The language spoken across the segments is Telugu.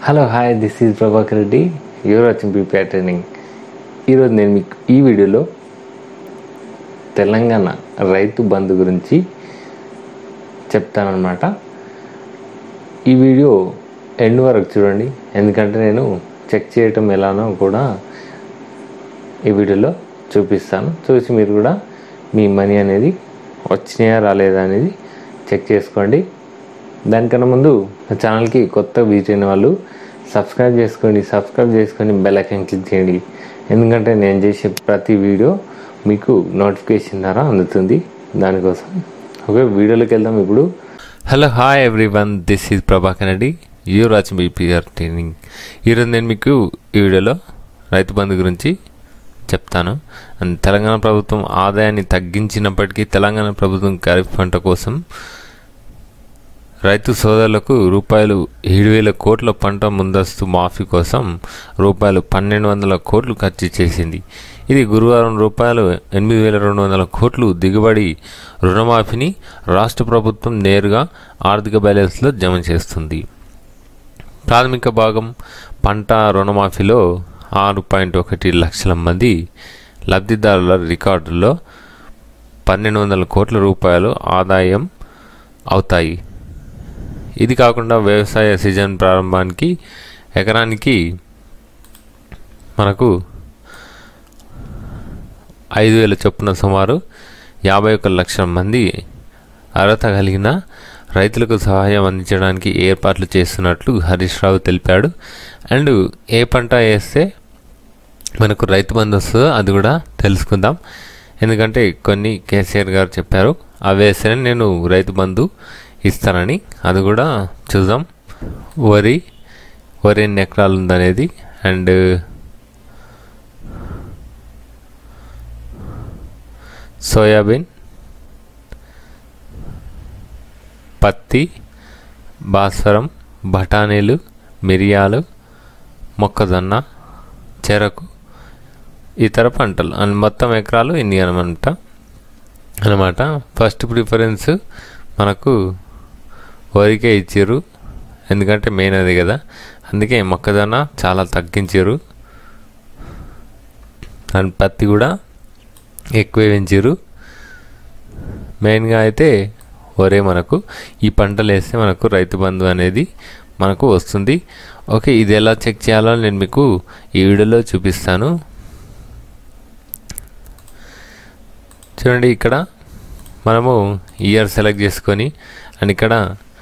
hello hi this is Prabhakar Reddy your watching PPR training ఈరోజు నేను మీకు ఈ వీడియోలో తెలంగాణ రైతు బంధు గురించి చెప్తానమాట ఈ వీడియో ఎండ్ వరకు చూడండి ఎందుకంటే నేను చెక్ చేయటం ఎలానో కూడా ఈ వీడియోలో చూపిస్తాను చూసి మీరు కూడా మీ మనీ అనేది వచ్చినాయా రాలేదా అనేది చెక్ చేసుకోండి దానికన్నా ముందు నా ఛానల్కి కొత్త విజిట్ అయిన వాళ్ళు సబ్స్క్రైబ్ చేసుకోండి సబ్స్క్రైబ్ చేసుకొని బెల్ ఐకాన్ క్లిక్ చేయండి ఎందుకంటే నేను చేసే ప్రతి వీడియో మీకు నోటిఫికేషన్ ద్వారా అందుతుంది దానికోసం ఓకే వీడియోలోకి వెళ్దాం ఇప్పుడు hello hi everyone this is Prabhakar Reddy you Raj BPR training ఈరోజు నేను మీకు ఈ వీడియోలో రైతు బంధు గురించి చెప్తాను అండ్ తెలంగాణ ప్రభుత్వం ఆదాయాన్ని తగ్గించినప్పటికీ తెలంగాణ ప్రభుత్వం ఖరీఫ్ పంట కోసం రైతు సోదరులకు రూపాయలు ఏడు వేల కోట్ల పంట ముందస్తు మాఫీ కోసం రూపాయలు పన్నెండు వందల కోట్లు ఖర్చు చేసింది ఇది గురువారం రూపాయలు ఎనిమిది వేల రెండు వందల కోట్లు దిగుబడి రుణమాఫీని రాష్ట్ర ప్రభుత్వం నేరుగా ఆర్థిక బ్యాలెన్స్లో జమ చేస్తుంది ప్రాథమిక భాగం పంట రుణమాఫీలో ఆరు పాయింట్ ఒకటి లక్షల మంది లబ్ధిదారుల రికార్డుల్లో పన్నెండు వందల కోట్ల రూపాయలు ఆదాయం అవుతాయి ఇది కాకుండా వ్యవసాయ సీజన్ ప్రారంభానికి ఎకరానికి మనకు ఐదు వేల చొప్పున సుమారు యాభై ఒక లక్షల మంది అర్హత కలిగిన రైతులకు సహాయం అందించడానికి ఏర్పాట్లు చేస్తున్నట్లు హరీష్ రావు తెలిపాడు అండ్ ఏ పంట వేస్తే మనకు రైతు బంధు వస్తుందో అది కూడా తెలుసుకుందాం ఎందుకంటే కొన్ని కేసీఆర్ గారు చెప్పారు అవి వేస్తేనే నేను రైతు బంధు ఇస్తానని అది కూడా చూద్దాం వరి వరి ఎన్ని ఎకరాలు ఉందనేది అండ్ సోయాబీన్ పత్తి భాస్వరం బఠానీలు మిరియాలు మొక్కజొన్న చెరకు ఇతర పంటలు అండ్ మొత్తం ఎకరాలు ఇన్ని అనమాట అనమాట ఫస్ట్ ప్రిఫరెన్స్ మనకు వరికే ఇచ్చారు ఎందుకంటే మెయిన్ అది కదా అందుకే మొక్కజొన్న చాలా తగ్గించారు అండ్ పత్తి కూడా ఎక్కువ పెంచారు మెయిన్గా అయితే వరే మనకు ఈ పంటలు వేస్తే మనకు రైతు బంధు అనేది మనకు వస్తుంది ఓకే ఇది ఎలా చెక్ చేయాలో నేను మీకు ఈ వీడియోలో చూపిస్తాను చూడండి ఇక్కడ మనము ఇయర్ సెలెక్ట్ చేసుకొని అండ్ ఇక్కడ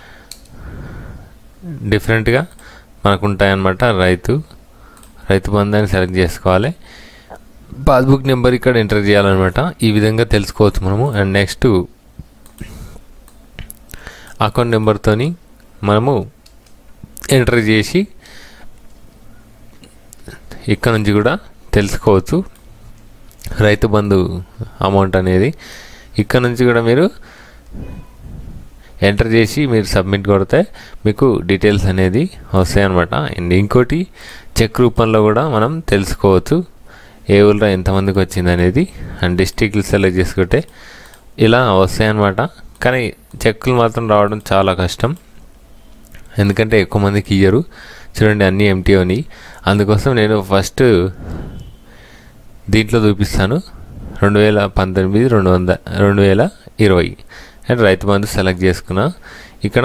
డిఫరెంట్గా మనకు ఉంటాయన్నమాట రైతు రైతు బంధాన్ని సెలెక్ట్ చేసుకోవాలి పాస్బుక్ నెంబర్ ఇక్కడ ఎంటర్ చేయాలన్నమాట ఈ విధంగా తెలుసుకోవచ్చు మనము అండ్ నెక్స్ట్ అకౌంట్ నెంబర్తోని మనము ఎంటర్ చేసి ఇక్కడ నుంచి కూడా తెలుసుకోవచ్చు రైతు బంధు అమౌంట్ అనేది ఇక్కడ నుంచి కూడా మీరు ఎంటర్ చేసి మీరు సబ్మిట్ కొడితే మీకు డీటెయిల్స్ అనేది వస్తాయి అనమాట అండ్ ఇంకోటి చెక్ రూపంలో కూడా మనం తెలుసుకోవచ్చు ఏ ఊళ్ళో ఎంతమందికి వచ్చింది అనేది అండ్ డిస్టిక్లు సెలెక్ట్ చేసుకుంటే ఇలా వస్తాయన్నమాట కానీ చెక్కులు మాత్రం రావడం చాలా కష్టం ఎందుకంటే ఎక్కువ మందికి ఇయ్యరు చూడండి అన్నీ ఎంటీ అని అందుకోసం నేను ఫస్ట్ దీంట్లో చూపిస్తాను రెండు వేల పంతొమ్మిది రెండు వంద రెండు వేల ఇరవై అండ్ రైతు బంధు సెలెక్ట్ చేసుకున్నా ఇక్కడ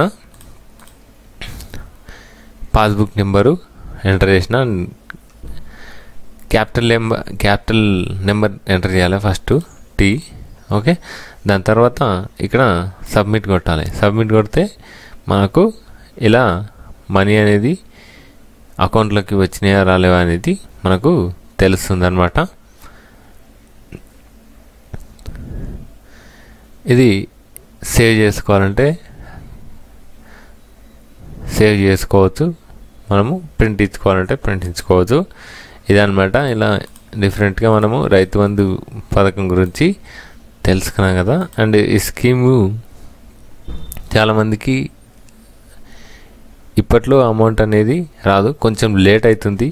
పాస్బుక్ నెంబరు ఎంటర్ చేసిన capital number capital number enter చేయాలి ఫస్ట్ టీ ఓకే దాని తర్వాత ఇక్కడ సబ్మిట్ కొట్టాలి సబ్మిట్ కొడితే మనకు ఇలా మనీ అనేది అకౌంట్లోకి వచ్చినాయా రాలేవా అనేది మనకు తెలుస్తుంది అనమాట ఇది సేవ్ చేసుకోవాలంటే సేవ్ చేసుకోవచ్చు మనము ప్రింట్ ఇచ్చుకోవాలంటే ప్రింట్ ఇచ్చుకోవచ్చు ఇదనమాట ఇలా డిఫరెంట్గా మనము రైతు బంధు పథకం గురించి తెలుసుకున్నాం కదా అండ్ ఈ స్కీము చాలామందికి ఇప్పట్లో అమౌంట్ అనేది రాదు కొంచెం లేట్ అవుతుంది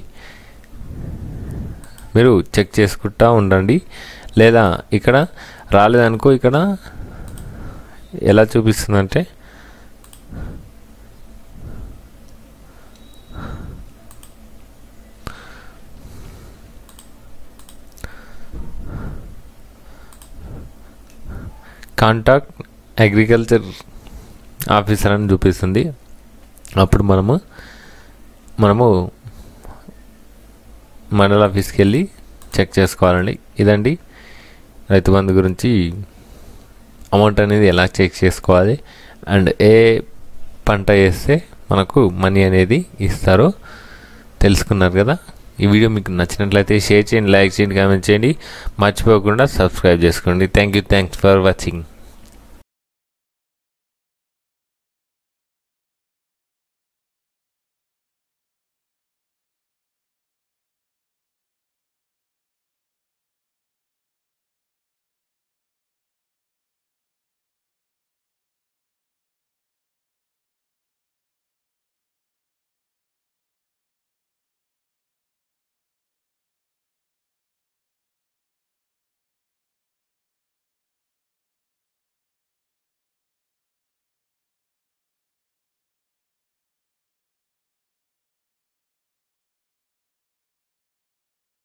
మీరు చెక్ చేసుకుంటా ఉండండి లేదా ఇక్కడ రాలేదనుకో ఇక్కడ ఎలా చూపిస్తుందంటే కాంటాక్ట్ అగ్రికల్చర్ ఆఫీసర్ అని చూపిస్తుంది అప్పుడు మనము మనము మండల ఆఫీస్కి వెళ్ళి చెక్ చేసుకోవాలండి ఇదండి రైతు బంధు గురించి అమౌంట్ అనేది ఎలా చెక్ చేసుకోవాలి అండ్ ఏ పంట వేస్తే మనకు మనీ అనేది ఇస్తారో తెలుసుకున్నారు కదా ఈ వీడియో మీకు నచ్చినట్లయితే షేర్ చేయండి లైక్ చేయండి కామెంట్ చేయండి మర్చిపోకుండా సబ్స్క్రైబ్ చేసుకోండి thank you thanks for watching